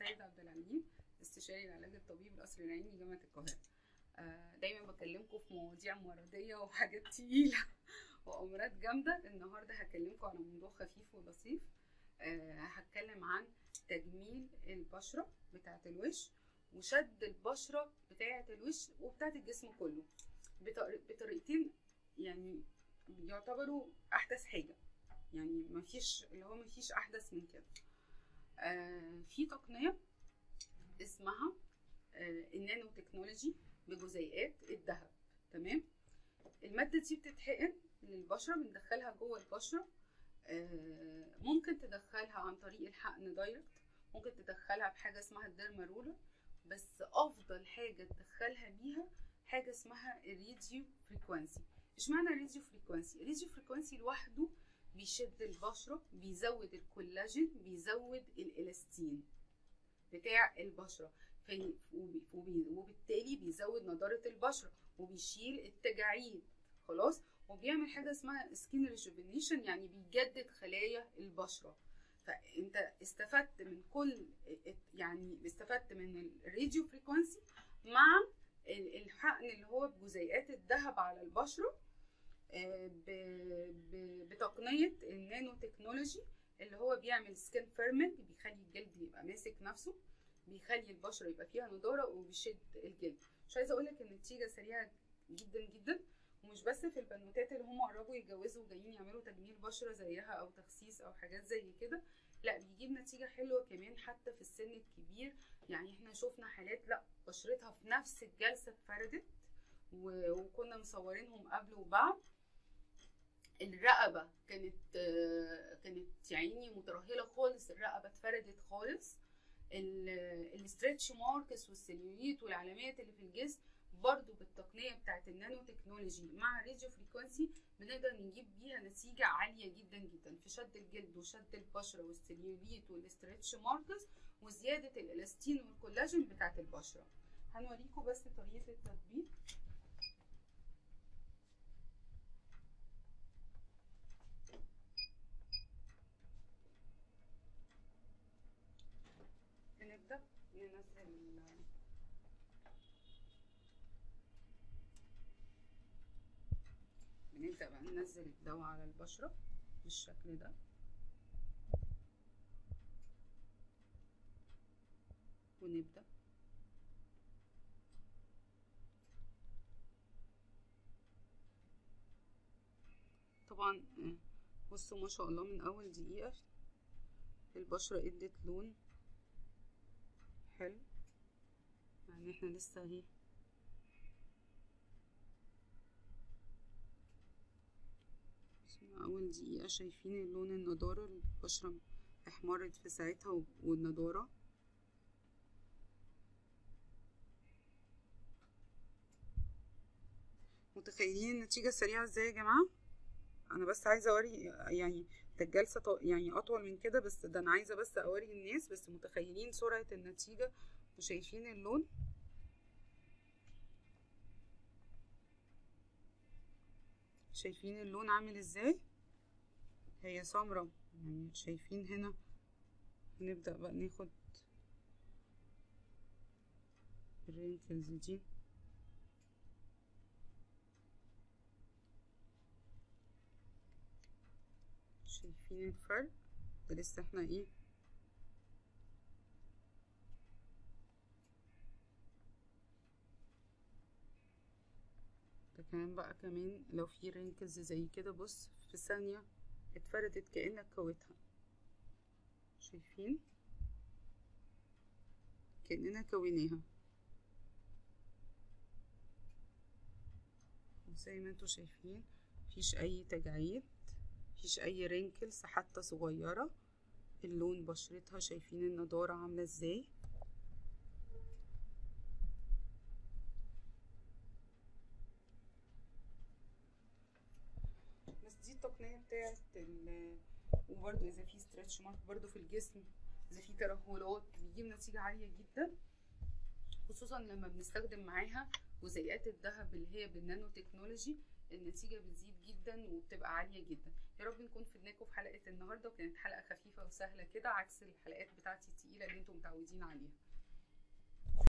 سيد عبد العليم استشاري العلاج الطبيعي بالقصر العيني جامعة القاهرة آه، دايما بكلمكم في مواضيع مرضية وحاجات تقيلة وأمراض جامدة النهاردة هكلمكم على موضوع خفيف ولطيف آه، هتكلم عن تجميل البشرة بتاعة الوش وشد البشرة بتاعة الوش وبتاعة الجسم كله بطر- بطريقتين يعني يعتبروا أحدث حاجة يعني مفيش اللي هو مفيش أحدث من كده آه، في تقنية اسمها آه، النانو تكنولوجي بجزيئات الذهب تمام المادة دي بتتحقن للبشرة بندخلها جوه البشرة آه، ممكن تدخلها عن طريق الحقن دايركت ممكن تدخلها بحاجة اسمها الديرما رولر بس أفضل حاجة تدخلها بيها حاجة اسمها الراديو فريكوانسي اشمعنى الراديو فريكوانسي الراديو فريكوانسي لوحده بيشد البشرة بيزود الكولاجين بيزود الإلاستين بتاع البشرة في وبي- وبي- وبالتالي بيزود نضارة البشرة وبيشيل التجاعيد خلاص وبيعمل حاجة اسمها سكين ريجوفينيشن يعني بيجدد خلايا البشرة فانت استفدت من كل يعني استفدت من الراديو فريكوانسي مع ال- الحقن اللي هو بجزيئات الذهب على البشرة آه، ب- ب- بتقنية النانو تكنولوجي اللي هو بيعمل سكين فيرمنت بيخلي الجلد يبقى ماسك نفسه بيخلي البشرة يبقى فيها نضارة وبيشد الجلد مش عايزة اقولك النتيجة سريعة جدا جدا ومش بس في البنوتات اللي هم قربوا يتجوزوا وجايين يعملوا تجميل بشرة زيها او تخسيس او حاجات زي كده لا بيجيب نتيجة حلوة كمان حتى في السن الكبير يعني احنا شفنا حالات لا بشرتها في نفس الجلسة اتفردت و- وكنا مصورينهم قبل وبعد الرقبة كانت آه، كانت يعني مترهلة خالص الرقبة اتفردت خالص الاسترتش ماركس والسيليوليت والعلامات اللي في الجسم برضو بالتقنية بتاعت النانو تكنولوجي مع الراديو فريكوانسي بنقدر نجيب بيها نتيجة عالية جدا جدا في شد الجلد وشد البشرة والسيليوليت والاسترتش ماركس وزيادة الإلاستين والكولاجين بتاعت البشرة هنوريكم بس طريقة التطبيق بنبدأ ننزل ال- بنبدأ بقى ننزل الدواء على البشرة بالشكل ده ونبدأ طبعا آه، بصوا ما شاء الله من أول دقيقة البشرة ادت لون حلو يعني احنا لسه اهي بس أول دقيقة شايفين اللون النضارة البشرة احمرت في ساعتها و- والنضارة متخيلين النتيجة سريعة ازاي يا جماعة انا بس عايزة اوري يعني ده الجلسة ط- يعني اطول من كده بس ده انا عايزة بس اوري الناس بس متخيلين سرعة النتيجة وشايفين اللون شايفين اللون عامل ازاي هي سمرة يعني شايفين هنا نبدأ بقى ناخد الرينكلز دي شايفين الفرق ده لسه احنا ايه ده كمان بقى كمان لو في رينكلز زي كده بص في ثانية اتفردت كأنك كويتها شايفين كأننا كويناها زي ما انتوا شايفين مفيش اي تجاعيد مفيش اي رينكلز حتى صغيرة اللون بشرتها شايفين النضارة عاملة ازاي بس دي التقنية بتاعت ال وبرده اذا في ستريتش مارك برده في الجسم اذا في ترهلات بيجيب نتيجة عالية جدا خصوصا لما بنستخدم معاها جزيئات الذهب اللي هي بالنانو تكنولوجي النتيجه بتزيد جدا وبتبقى عاليه جدا يا رب نكون فدناكم في حلقه النهارده وكانت حلقه خفيفه وسهله كده عكس الحلقات بتاعتي التقيله اللي انتم متعودين عليها